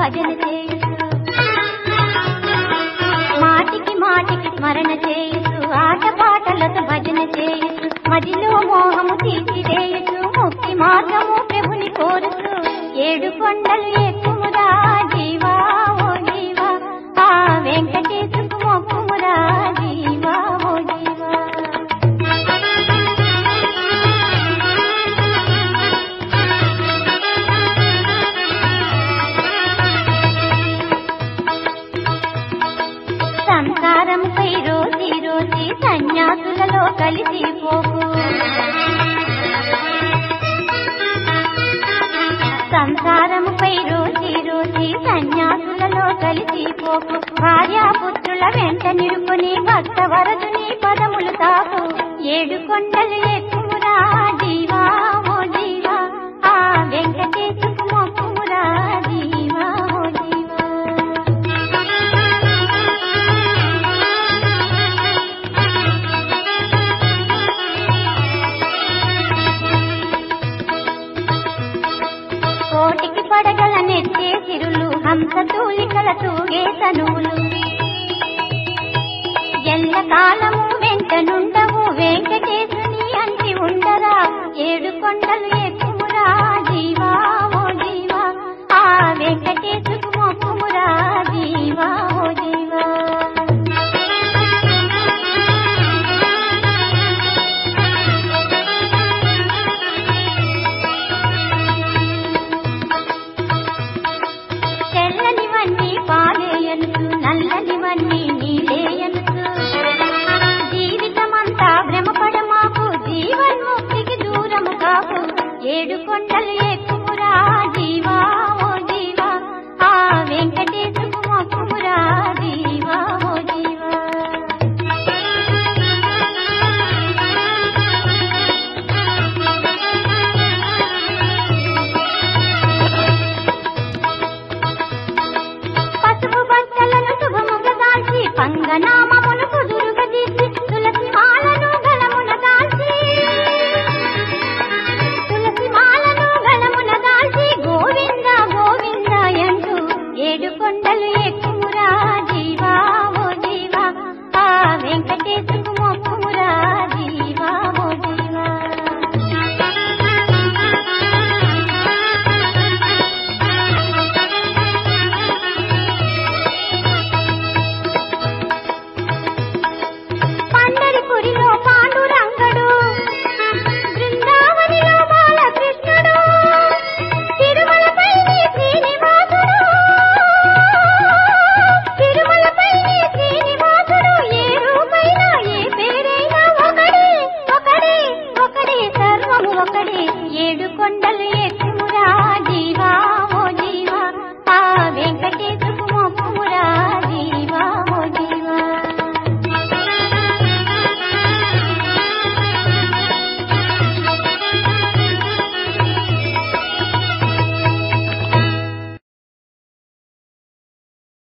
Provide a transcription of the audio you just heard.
భజన చేయుచు మాటికి మాటికి స్మరణ చేయుచు ఆటపాటలతో భజన చేయుచు మదిలో మోహము తీర్చివేయుచు ముక్తి మార్గము ప్రభుని కోరుచు ఏడు కొండలు ఎక్కుమురా జీవా ఓ జీవా ఆ వెంకటేశుకు మొక్కుమురా జీవా ఓ జీవా సంసారంపై రోజీ రోజీ సన్యాసులలో కలిసిపోకు సంసారముపై రోజీ రోజీ సన్యాసులలో కలిసిపోకు భార్యాపుత్రుల వెంట నిలుపుని భక్త వరదుని పదములు తాకు ఏడు కొండలు ఎక్కుమురా జీవా ఓ జీవా ఆ వెంకటేశుకు మొక్కుమురా జీవా ఓ జీవా కోటికి పడగల నెట్టే సిరులు హంస తూలికల తూగే తనువులు ఎల్ల కాలము వెంట నుండవు వెంకటేశుని అంటి ఉండరా ఏడు కొండలు